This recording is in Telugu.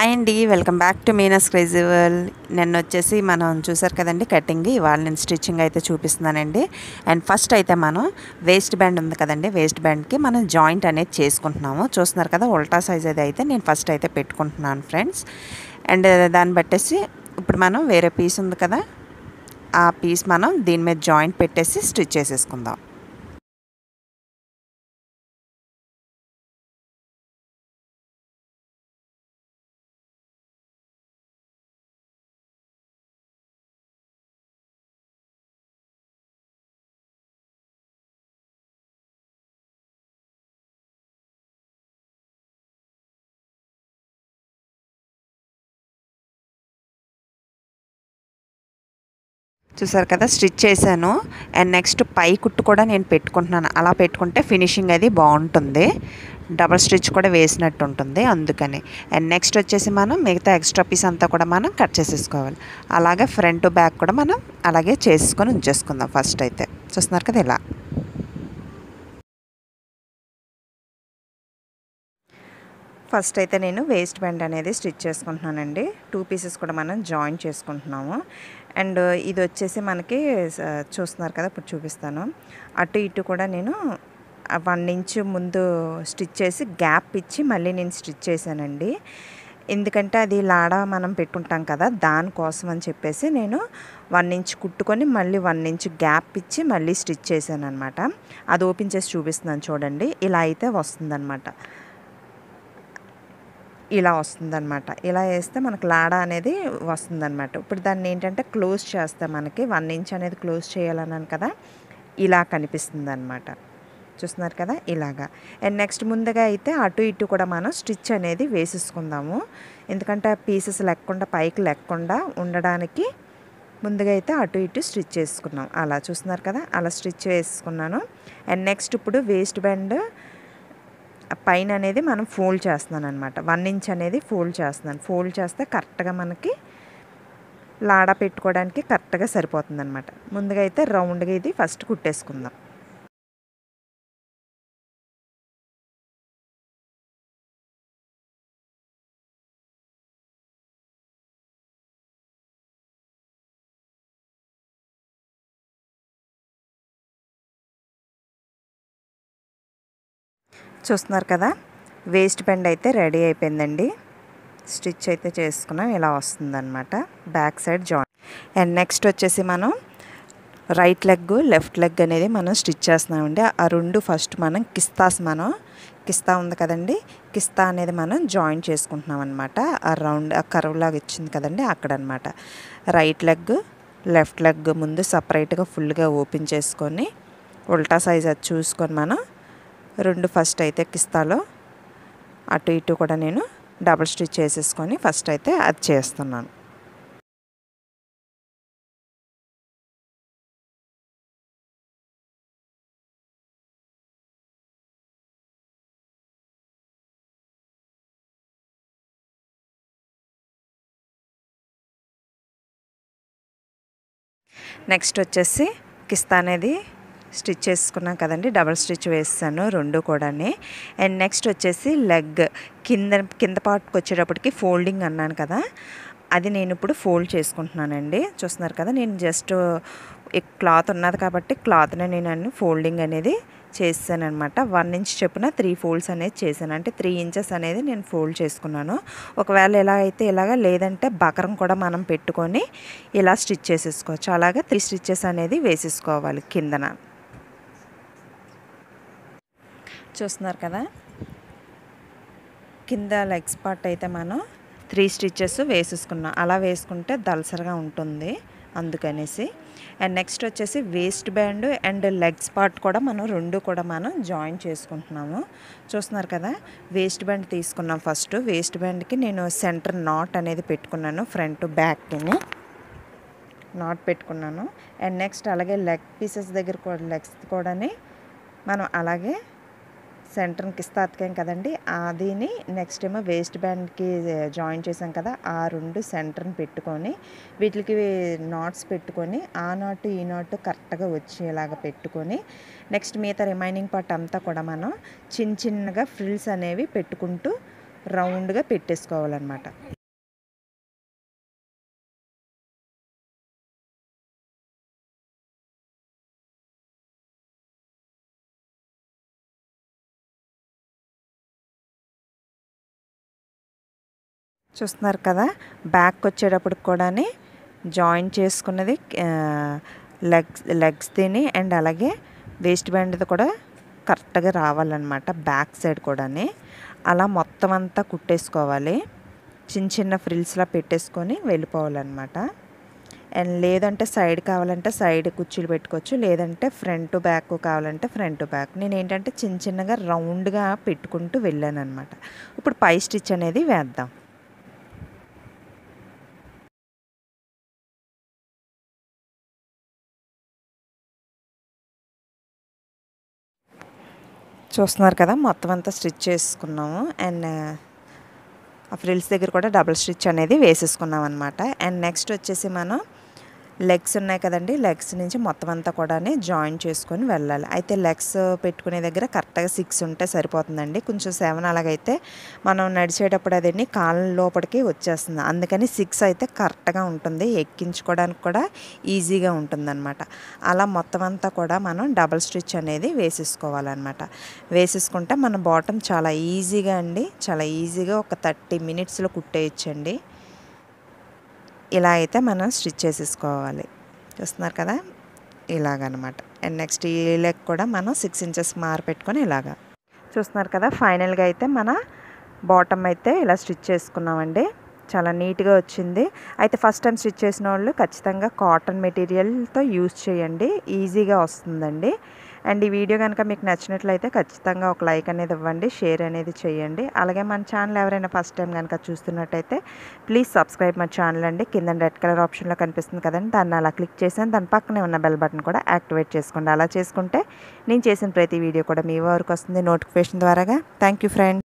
హాయ్ అండి welcome back to Meena's crazy world నిన్న వచ్చేసి మనం చూసారు కదండి కటింగ్ ఇవాళ నేను స్టిచ్చింగ్ అయితే చూపిస్తున్నానండి అండ్ ఫస్ట్ అయితే మనం వేస్ట్ బ్యాండ్ ఉంది కదండి వేస్ట్ బ్యాండ్కి మనం జాయింట్ అనేది చేసుకుంటున్నాము చూస్తున్నారు కదా ఉల్టా సైజ్ అది అయితే నేను ఫస్ట్ అయితే పెట్టుకుంటున్నాను ఫ్రెండ్స్ అండ్ దాన్ని బట్టేసి ఇప్పుడు మనం వేరే పీస్ ఉంది కదా ఆ పీస్ మనం దీని మీద జాయింట్ పెట్టేసి స్టిచ్ చేసేసుకుందాం చూసారు కదా స్టిచ్ చేశాను అండ్ నెక్స్ట్ పై కుట్టు కూడా నేను పెట్టుకుంటున్నాను అలా పెట్టుకుంటే ఫినిషింగ్ అది బాగుంటుంది డబల్ స్టిచ్ కూడా వేసినట్టు ఉంటుంది అందుకని అండ్ నెక్స్ట్ వచ్చేసి మనం మిగతా ఎక్స్ట్రా పీస్ అంతా కూడా మనం కట్ చేసేసుకోవాలి అలాగే ఫ్రంట్ బ్యాక్ కూడా మనం అలాగే చేసుకొని ఉంచేసుకుందాం ఫస్ట్ అయితే చూస్తున్నారు కదా ఇలా ఫస్ట్ అయితే నేను వేస్ట్ బ్యాండ్ అనేది స్టిచ్ చేసుకుంటున్నానండి టూ పీసెస్ కూడా మనం జాయిన్ చేసుకుంటున్నాము అండ్ ఇది వచ్చేసి మనకి చూస్తున్నారు కదా ఇప్పుడు చూపిస్తాను అటు ఇటు కూడా నేను వన్ ఇంచ్ ముందు స్టిచ్ చేసి గ్యాప్ ఇచ్చి మళ్ళీ నేను స్టిచ్ చేశానండి ఎందుకంటే అది లాడ మనం పెట్టుకుంటాం కదా దానికోసం అని చెప్పేసి నేను వన్ ఇంచ్ కుట్టుకొని మళ్ళీ వన్ ఇంచ్ గ్యాప్ ఇచ్చి మళ్ళీ స్టిచ్ చేశాను అనమాట అది ఓపెన్ చేసి చూపిస్తున్నాను చూడండి ఇలా అయితే వస్తుందన్నమాట ఇలా వస్తుందన్నమాట ఇలా వేస్తే మనకు లాడా అనేది వస్తుందన్నమాట ఇప్పుడు దాన్ని ఏంటంటే క్లోజ్ చేస్తే మనకి వన్ ఇంచ్ అనేది క్లోజ్ చేయాలన్నాను కదా ఇలా కనిపిస్తుంది అనమాట చూస్తున్నారు కదా ఇలాగా అండ్ నెక్స్ట్ ముందుగా అయితే అటు ఇటు కూడా మనం స్టిచ్ అనేది వేసేసుకుందాము ఎందుకంటే పీసెస్ లేకుండా పైకి లేకుండా ఉండడానికి ముందుగా అయితే అటు ఇటు స్టిచ్ చేసుకున్నాం అలా చూస్తున్నారు కదా అలా స్టిచ్ వేసుకున్నాను అండ్ నెక్స్ట్ ఇప్పుడు వేస్ట్ బ్యాండ్ పైన అనేది మనం ఫోల్డ్ చేస్తున్నాను అనమాట వన్ ఇంచ్ అనేది ఫోల్డ్ చేస్తున్నాను ఫోల్డ్ చేస్తే కరెక్ట్గా మనకి లాడ పెట్టుకోవడానికి కరెక్ట్గా సరిపోతుంది అనమాట ముందుగా అయితే రౌండ్గా ఇది ఫస్ట్ కుట్టేసుకుందాం చూస్తున్నారు కదా వేస్ట్ బెండ్ అయితే రెడీ అయిపోయిందండి స్టిచ్ అయితే చేసుకున్నాం ఇలా వస్తుందన్నమాట back side join and next వచ్చేసి మనం రైట్ లెగ్ లెఫ్ట్ లెగ్ అనేది మనం స్టిచ్ చేస్తున్నామండి ఆ రెండు ఫస్ట్ మనం కిస్తాస్ మనం కిస్తా ఉంది కదండి కిస్తా అనేది మనం జాయిన్ చేసుకుంటున్నాం అనమాట ఆ రౌండ్ ఆ కర్వ్ లాగా ఇచ్చింది కదండి అక్కడ అనమాట రైట్ లెగ్ లెఫ్ట్ లెగ్ ముందు సపరేట్గా ఫుల్గా ఓపెన్ చేసుకొని ఉల్టా సైజ్ అది చూసుకొని మనం రెండు ఫస్ట్ అయితే కిస్తాలో అటు ఇటు కూడా నేను డబుల్ స్టిచ్ చేసేసుకొని ఫస్ట్ అయితే అది చేస్తున్నాను నెక్స్ట్ వచ్చేసి కిస్తా అనేది స్టిచ్ చేసుకున్నాం కదండి డబల్ స్టిచ్ వేసాను రెండు కూడాని అండ్ నెక్స్ట్ వచ్చేసి లెగ్ కింద కింద పార్ట్కి వచ్చేటప్పటికి ఫోల్డింగ్ అన్నాను కదా అది నేను ఇప్పుడు ఫోల్డ్ చేసుకుంటున్నానండి చూస్తున్నారు కదా నేను జస్ట్ క్లాత్ ఉన్నది కాబట్టి క్లాత్ని నేను అన్ని ఫోల్డింగ్ అనేది చేశాను అనమాట వన్ ఇంచ్ చెప్పున త్రీ ఫోల్డ్స్ అనేది చేశాను అంటే త్రీ ఇంచెస్ అనేది నేను ఫోల్డ్ చేసుకున్నాను ఒకవేళ ఎలా అయితే ఇలాగ లేదంటే బకరం కూడా మనం పెట్టుకొని ఇలా స్టిచ్ చేసేసుకోవచ్చు అలాగే త్రీ స్టిచ్చెస్ అనేది వేసేసుకోవాలి కిందన చూస్తున్నారు కదా కింద లెగ్స్ పార్ట్ అయితే మనం త్రీ స్టిచ్చెస్ వేసేసుకున్నాం అలా వేసుకుంటే దలసరగా ఉంటుంది అందుకనేసి అండ్ నెక్స్ట్ వచ్చేసి waist band and legs part కూడా మనం రెండు కూడా మనం జాయిన్ చేసుకుంటున్నాము చూస్తున్నారు కదా వేస్ట్ బ్యాండ్ తీసుకున్నాం ఫస్ట్ వేస్ట్ బ్యాండ్కి నేను సెంటర్ నాట్ అనేది పెట్టుకున్నాను ఫ్రంట్ బ్యాక్ని నాట్ పెట్టుకున్నాను అండ్ నెక్స్ట్ అలాగే లెగ్ పీసెస్ దగ్గర కూడా లెగ్స్ కూడా మనం అలాగే సెంటర్కి ఇస్తాం కదండి అదిని నెక్స్ట్ ఏమో వేస్ట్ బ్యాండ్కి జాయిన్ చేసాం కదా ఆ రెండు సెంటర్ని పెట్టుకొని వీటికి నాట్స్ పెట్టుకొని ఆ నాటు ఈ నాటు కరెక్ట్గా వచ్చేలాగా పెట్టుకొని నెక్స్ట్ మిగతా రిమైనింగ్ పార్ట్ అంతా కూడా మనం చిన్న చిన్నగా ఫ్రిల్స్ అనేవి పెట్టుకుంటూ రౌండ్గా పెట్టేసుకోవాలన్నమాట చూస్తున్నారు కదా బ్యాక్ వచ్చేటప్పుడు కూడా జాయిన్ చేసుకున్నది లెగ్స్ లెగ్స్ తిని అండ్ అలాగే వేస్ట్ బ్యాండ్ది కూడా కరెక్ట్గా రావాలన్నమాట బ్యాక్ సైడ్ కూడా అలా మొత్తం అంతా కుట్టేసుకోవాలి చిన్న చిన్న ఫ్రిల్స్లా పెట్టేసుకొని వెళ్ళిపోవాలన్నమాట అండ్ లేదంటే సైడ్ కావాలంటే సైడ్ కుర్చీలు పెట్టుకోవచ్చు లేదంటే ఫ్రంట్ బ్యాక్ కావాలంటే ఫ్రంట్ బ్యాక్ నేను ఏంటంటే చిన్న చిన్నగా రౌండ్గా పెట్టుకుంటూ వెళ్ళాను అనమాట ఇప్పుడు పై స్టిచ్ అనేది వేద్దాం చూస్తున్నారు కదా మొత్తం అంతా స్టిచ్ చేసుకున్నాము అండ్ ఆ ఫ్రిల్స్ దగ్గర కూడా డబుల్ స్టిచ్ అనేది వేసేసుకున్నాం అనమాట అండ్ నెక్స్ట్ వచ్చేసి మనం లెగ్స్ ఉన్నాయి కదండి లెగ్స్ నుంచి మొత్తం అంతా కూడా జాయిన్ చేసుకొని వెళ్ళాలి అయితే లెగ్స్ పెట్టుకునే దగ్గర కరెక్ట్గా సిక్స్ ఉంటే సరిపోతుందండి కొంచెం సెవెన్ అలాగైతే మనం నడిచేటప్పుడు అదన్నీ కాళ్ళ లోపలికి వచ్చేస్తుంది అందుకని సిక్స్ అయితే కరెక్ట్గా ఉంటుంది ఎక్కించుకోవడానికి కూడా ఈజీగా ఉంటుందన్నమాట అలా మొత్తం అంతా కూడా మనం డబల్ స్టిచ్ అనేది వేసేసుకోవాలన్నమాట వేసేసుకుంటే మన బాటమ్ చాలా ఈజీగా అండి చాలా ఈజీగా ఒక థర్టీ మినిట్స్లో కుట్టేయచ్చండి ఇలా అయితే మనం స్టిచ్ చేసేసుకోవాలి చూస్తున్నారు కదా ఇలాగనమాట అండ్ నెక్స్ట్ ఈ లెగ్ కూడా మనం సిక్స్ ఇంచెస్ మార్ పెట్టుకొని ఇలాగా చూస్తున్నారు కదా ఫైనల్గా అయితే మన బాటమ్ అయితే ఇలా స్టిచ్ చేసుకున్నామండి చాలా నీట్గా వచ్చింది అయితే ఫస్ట్ టైం స్టిచ్ చేసిన వాళ్ళు ఖచ్చితంగా కాటన్ మెటీరియల్తో యూజ్ చేయండి ఈజీగా వస్తుందండి అండ్ ఈ వీడియో కనుక మీకు నచ్చినట్లయితే ఖచ్చితంగా ఒక లైక్ అనేది ఇవ్వండి షేర్ అనేది చేయండి అలాగే మన ఛానల్ ఎవరైనా ఫస్ట్ టైం కనుక చూస్తున్నట్టయితే ప్లీజ్ సబ్స్క్రైబ్ మా ఛానల్ అండి కింద రెడ్ కలర్ ఆప్షన్లో కనిపిస్తుంది కదండి దాన్ని అలా క్లిక్ చేసాను దాని పక్కనే ఉన్న బెల్ బటన్ కూడా యాక్టివేట్ చేసుకోండి అలా చేసుకుంటే నేను చేసిన ప్రతి వీడియో కూడా మీ వరకు వస్తుంది నోటిఫికేషన్ ద్వారాగా థ్యాంక్ యూ ఫ్రెండ్